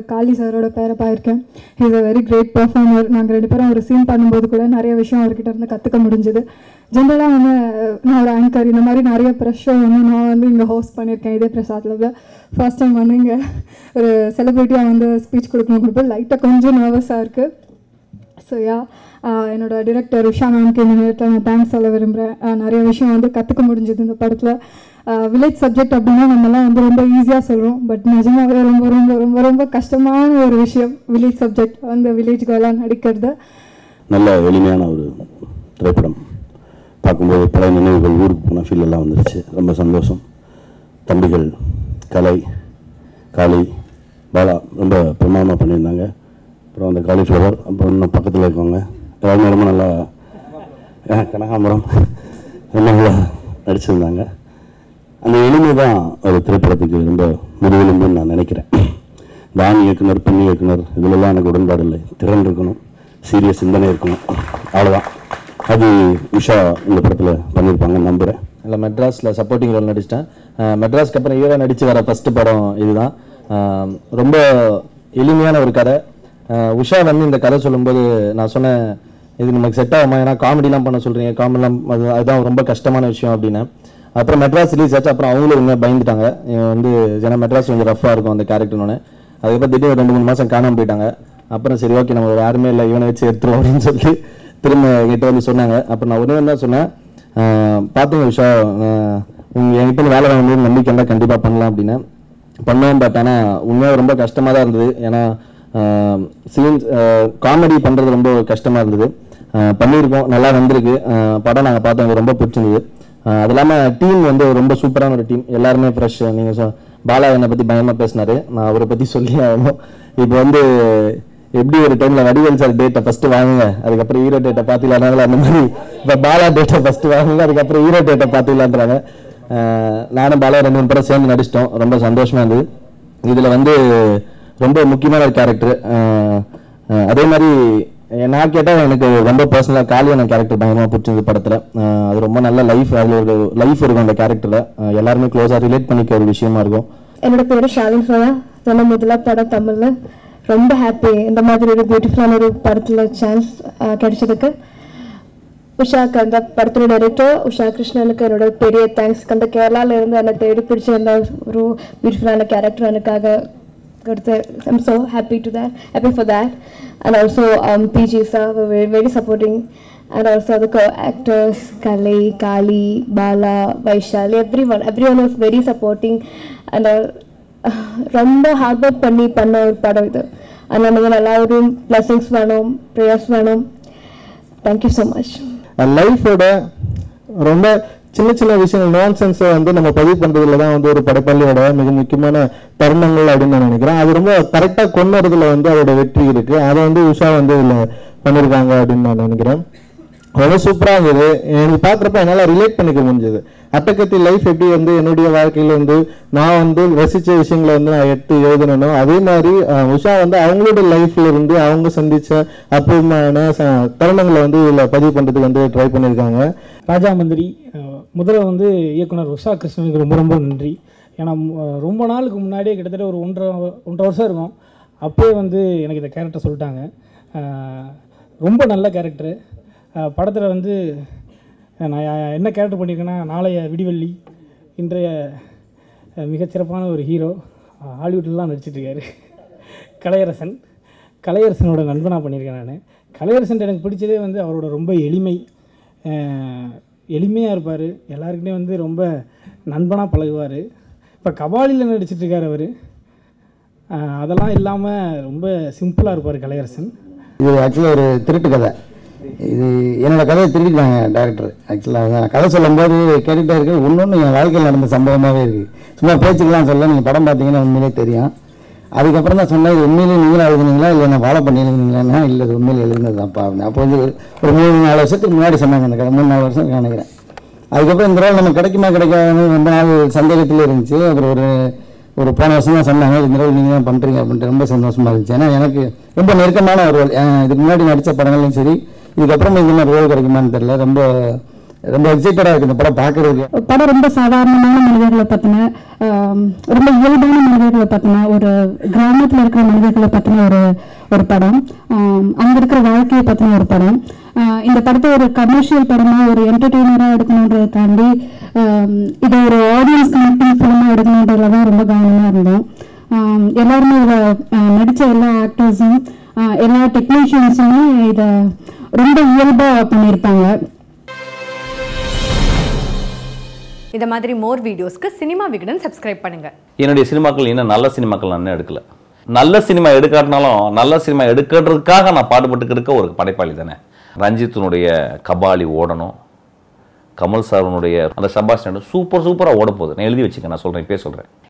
காளி சாரோட பேரை பாயிருக்கேன் is a very great performer நாங்கள் ரெண்டு பேரும் ஒரு சீன் பண்ணும்போது கூட நிறைய விஷயம் அவர்கிட்ட இருந்து கற்றுக்க முடிஞ்சுது ஜென்ரலாக வந்து நான் ஒரு ஆங்கர் இந்த மாதிரி நிறைய ப்ரெஷ் ஷோ வந்து நான் வந்து இங்கே ஹோஸ்ட் பண்ணியிருக்கேன் இதே பிரசாத்தில் ஃபர்ஸ்ட் டைம் வந்து இங்கே ஒரு செலிப்ரிட்டியாக வந்து ஸ்பீச் கொடுக்கணும் கொடுப்போம் லைட்டாக கொஞ்சம் நர்வஸாக இருக்குது ஸோ யா என்னோட டிரெக்டர் உஷா மேம்க்கு இந்த நேரத்தில் நான் தேங்க்ஸ் சொல்ல விரும்புகிறேன் நிறைய விஷயம் வந்து கற்றுக்க முடிஞ்சது இந்த படத்தில் வில்லேஜ் சப்ஜெக்ட் அப்படின்னா நம்மலாம் வந்து ரொம்ப ஈஸியாக சொல்கிறோம் பட் நிஜமாவே ரொம்ப ரொம்ப ரொம்ப ரொம்ப கஷ்டமான ஒரு விஷயம் வில்லேஜ் சப்ஜெக்ட் வந்து வில்லேஜ் கேர்லாக நடிக்கிறது நல்ல எளிமையான ஒரு திரைப்படம் பார்க்கும்போது பழைய நினைவுகள் ஊருக்கு போன ஃபீல் எல்லாம் வந்துருச்சு ரொம்ப சந்தோஷம் தம்பிகள் கலை காளி பாலா ரொம்ப பிரமாதமாக பண்ணியிருந்தாங்க அப்புறம் அந்த காலிஃப்ளவர் அப்புறம் இன்னும் பக்கத்தில் இருக்கவங்க எல்லாருமே ரொம்ப நல்லா அஹ், கனகாம்பரம் ரொம்ப நல்லா நடிச்சிருந்தாங்க அந்த எளிமை தான் ஒரு திரைப்படத்துக்கு ரொம்ப முதுகெலும்புன்னு நான் நினைக்கிறேன் இந்த ஆண் இயக்குனர் பெண் இயக்குனர் இதிலெல்லாம் எனக்கு உடன்பாடு இல்லை திறன் இருக்கணும் சீரிய சிந்தனை இருக்கணும் அவ்வளோதான் அது உஷா இந்த படத்தில் பண்ணியிருப்பாங்கன்னு நம்புகிறேன் இல்லை மெட்ராஸில் சப்போர்ட்டிங் ரோல் நடிச்சிட்டேன் அஹ் மெட்ராஸ்க்கு அப்புறம் ஹீரோ நடித்து வர ஃபஸ்ட்டு படம் இதுதான் அஹ் ரொம்ப எளிமையான ஒரு கதை அஹ் உஷா வந்து இந்த கதை சொல்லும்போது நான் சொன்னேன் இது நமக்கு செட் ஆகுமா ஏன்னா காமெடிலாம் பண்ண சொல்கிறீங்க காமெடிலாம் அது அதுதான் ரொம்ப கஷ்டமான விஷயம் அப்படின்னு அப்புறம் மெட்ராஸ் ரிலீஸ் ஆச்சு அப்புறம் அவங்களும் உண்மையாக பயந்துட்டாங்க இவன் வந்து ஏன்னா மெட்ராஸ் கொஞ்சம் ரஃப்பாக இருக்கும் அந்த கேரக்டர்னு அதுக்கப்புறம் திடீர்னு ஒரு ரெண்டு மூணு மாதம் காணாமல் போயிட்டாங்க அப்புறம் சரி ஓகே நம்ம யாருமே இல்லை இவனை வச்சு எடுத்துருவோம் அப்படின்னு சொல்லி திரும்ப என்கிட்ட வந்து சொன்னாங்க அப்புறம் நான் ஒன்றே தான் சொன்னேன் ஆஹ் பார்த்தீங்க விஷா உங்க என்கிட்ட இருந்து வேலை வாங்கும்போது நம்பிக்கை இருந்தால் கண்டிப்பாக பண்ணலாம் அப்படின்னு பண்ணேன் பட் ஆனால் உண்மையாக ரொம்ப கஷ்டமாக தான் இருந்தது ஏன்னா சீன்ஸ் காமெடி பண்ணுறது ரொம்ப கஷ்டமாக இருந்தது ஆஹ் பண்ணியிருக்கோம் நல்லா வந்திருக்கு ஆஹ் படம் நாங்கள் பார்த்தோம் எனக்கு ரொம்ப பிடிச்சிருந்தது ஆஹ் அது இல்லாமல் டீம் வந்து ரொம்ப சூப்பரான ஒரு டீம் எல்லாருமே ஃப்ரெஷ் நீங்கள் சொ பாலா என்னை பற்றி பயமாக பேசினாரு நான் அவரை பற்றி சொல்லி ஆகணும் இப்போ வந்து எப்படி ஒரு டைம்ல வடிவேல் சார் டேட்டை ஃபர்ஸ்ட் வாங்குங்க அதுக்கப்புறம் ஹீரோ டேட்டை பார்த்துக்கலாம்னாங்களா அந்த மாதிரி இப்போ பாலா டேட்டை ஃபர்ஸ்ட் வாங்குங்க அதுக்கப்புறம் ஹீரோ டேட்டை பார்த்துக்கலான்றாங்க ஆஹ் நானும் பாலா ரெண்டு மூணு படம் சேர்ந்து நடிச்சிட்டோம் ரொம்ப சந்தோஷமா இருந்தது இதில் வந்து ரொம்ப முக்கியமான ஒரு கேரக்டர் அதே மாதிரி நான் கேட்டால் எனக்கு ரொம்ப பர்சனலாக காலியான கேரக்டர் பயங்கரமாக பிடிச்சிருந்தது படத்தில் அது ரொம்ப நல்ல லைஃப் அதில் ஒரு லைஃப் இருக்கும் அந்த கேரக்டரில் எல்லாருமே க்ளோஸாக ரிலேட் பண்ணிக்க ஒரு விஷயமா இருக்கும் என்னோட பேரு ஷாலின் சோயா சொன்ன முதல்ல படம் தமிழ்ல ரொம்ப ஹாப்பி இந்த மாதிரி ஒரு பியூட்டிஃபுல்லான ஒரு படத்துல சான்ஸ் கிடைச்சதுக்கு உஷாக்கு அந்த படத்தோட டைரக்டர் உஷா கிருஷ்ணனுக்கு என்னோட பெரிய தேங்க்ஸ் அந்த கேரளால இருந்து என்னை தேடி பிடிச்ச அந்த ஒரு பியூட்டிஃபுல்லான கேரக்டர் எனக்காக கொடுத்து I'm so happy to that happy for that and also PG sir very supporting and also the co-actors Kalai, Kali, Bala, Vaishali, everyone, everyone was very supporting and uh, ரொம்ப ஹார்ட் ஒர்க் பண்ணி பண்ண ஒரு படம் இது அதனால நமக்கு நல்லா ஒரு பிளஸிங்ஸ் வேணும் ப்ரேயர்ஸ் வேணும் தேங்க்யூ ஸோ மச் லைஃபோட ரொம்ப சின்ன சின்ன விஷயங்கள் நான்சென்ஸை வந்து நம்ம பதிவு பண்றதுல தான் வந்து ஒரு படைப்பாளியோட மிக முக்கியமான தருணங்கள் அப்படின்னு நான் நினைக்கிறேன் அது ரொம்ப கரெக்டாக கொண்டு வரதுல வந்து அதோட வெற்றி இருக்கு அதை வந்து உஷா வந்து இதுல பண்ணியிருக்காங்க அப்படின்னு நான் நினைக்கிறேன் ரொம்ப சூப்பராக இருந்தது எனக்கு பார்க்குறப்ப என்னால் ரிலேட் பண்ணிக்க முடிஞ்சது அட்டக்கத்தி லைஃப் எப்படி வந்து என்னுடைய வாழ்க்கையில வந்து நான் வந்து ரசிச்ச விஷயங்களை வந்து நான் எடுத்து எழுதணும் அதே மாதிரி அஹ், உஷா வந்து அவங்களோட லைஃப்ல இருந்து அவங்க சந்திச்ச அற்புதமான ச- தருணங்களை வந்து இதுல பதிவு பண்றதுக்கு வந்து ட்ரை பண்ணியிருக்காங்க ராஜா மந்திரி அஹ், முதல்ல வந்து இயக்குனர் உஷா கிருஷ்ணனுக்கு ரொம்ப ரொம்ப நன்றி ஏன்னா மு- ரொம்ப நாளுக்கு முன்னாடியே கிட்டத்தட்ட ஒரு ஒன்றரை ஒன்றரை வருஷம் இருக்கும் அப்போயே வந்து எனக்கு இந்த கேரக்டர் சொல்லிட்டாங்க அஹ், ரொம்ப நல்ல கேரக்டரு படத்தில் வந்து அஹ், நான் யா- என்ன கேரக்டர் பண்ணியிருக்கேன்னா நாளைய விடிவெள்ளி இன்றைய அஹ், மிகச்சிறப்பான ஒரு ஹீரோ ஹாலிவுட்லாம் நடிச்சிட்ருக்காரு கலையரசன் கலையரசனோட நண்பனாக பண்ணியிருக்கேன் நான் கலையரசன் எனக்கு பிடிச்சதே வந்து அவரோட ரொம்ப எளிமை எளிமையாக இருப்பார் எல்லாருக்கிட்டையும் வந்து ரொம்ப நண்பனாக பழகுவார் இப்போ கபாலியில் நடிச்சிட்ருக்கார் அவர் அதெல்லாம் இல்லாமல் ரொம்ப சிம்பிளாக இருப்பார் கலையரசன் இது ஆக்சுவலாக ஒரு திருட்டு கதை இது என்னோட கதையை திருடிட்டாங்க டேரக்டர் ஆக்சுவலாக நான் கதை சொல்லும்போது கேட்டுகிட்டே இருக்கு ஒன்று என் வாழ்க்கையில் நடந்த சம்பவமாகவே இருக்குது சும்மா பேச்சுக்கெல்லாம் சொல்ல நீங்கள் படம் பார்த்தீங்கன்னா உண்மையிலே தெரியும் அதுக்கப்புறம் தான் சொன்னேன் இது உண்மையிலே நீங்களும் எழுதுனீங்களா இல்லை நான் ஃபாலோ பண்ணி எழுதுனீங்களா இல்லை இது உண்மையிலே எழுதுனதுதான்ப்பா அப்படின்னு அப்போ வந்து ஒரு மூணு நாலு வருஷத்துக்கு முன்னாடி சொன்னாங்க அந்த கதை மூணு நாலு வருஷம் நினைக்கிறேன் அதுக்கப்புறம் இந்த ரோல் நம்ம கிடைக்குமா கிடைக்காதுன்னு ரொம்ப நாள் சந்தேகத்தில் இருந்துச்சு அப்புறம் ஒரு ஒரு போன வருஷம் தான் சொன்னாங்க இந்த ரோல் நீங்கள் தான் பண்ணுறீங்க அப்படின்ட்டு ரொம்ப சந்தோஷமா இருந்துச்சு ஏன்னா எனக்கு ரொம்ப நெருக்கமான ஒரு ரோல் இதுக்கு முன்னாடி நடித்த படங்களையும் சரி இதுக்கப்புறம் இந்த மாதிரி ரோல் கிடைக்குமான்னு தெரியல ரொம்ப ரொம்ப எக்ஸைட்டடாக இருக்குது இந்த படம் பார்க்குறதுக்கு படம் ரொம்ப சாதாரணமான மனிதர்களை பற்றின ரொம்ப இயல்பான மனிதர்களை பற்றின ஒரு கிராமத்தில் இருக்கிற மனிதர்களை பற்றின ஒரு ஒரு படம் அங்கே இருக்கிற வாழ்க்கையை பற்றின ஒரு படம் ஆஹ் இந்த படத்தை ஒரு கமர்ஷியல் படமாக ஒரு என்டர்டெய்னராக எடுக்கணுன்றதை தாண்டி ஆஹ் இதை ஒரு ஆடியன்ஸ் கனெக்டிங் ஃபிலிமாக எடுக்கணுன்றதுல தான் ரொம்ப கவனமாக இருந்தோம் ஆஹ் எல்லாருமே இதில் நடித்த எல்லா ஆக்டர்ஸும் எல்லா டெக்னீஷியன்ஸுமே இதை ரொம்ப இயல்பாக பண்ணியிருப்பாங்க இந்த மாதிரி மோர் வீடியோஸ்க்கு சினிமா விகடன் சப்ஸ்கிரைப் பண்ணுங்க என்னுடைய சினிமாக்கள் இன்னும் நல்ல சினிமாக்கள் நான் இன்னும் எடுக்கல நல்ல சினிமா எடுக்காட்டினாலும் நல்ல சினிமா எடுக்கிறதுக்காக நான் பாடுபட்டு இருக்க ஒரு படைப்பாளி தானே ரஞ்சித்தினுடைய கபாலி ஓடணும் கமல் சாருனுடைய அந்த சபாஷ் சூப்பர் சூப்பராக ஓட போகுது நான் எழுதி வச்சுக்க நான் சொல்கிறேன் இப்பயே சொல்கிறேன்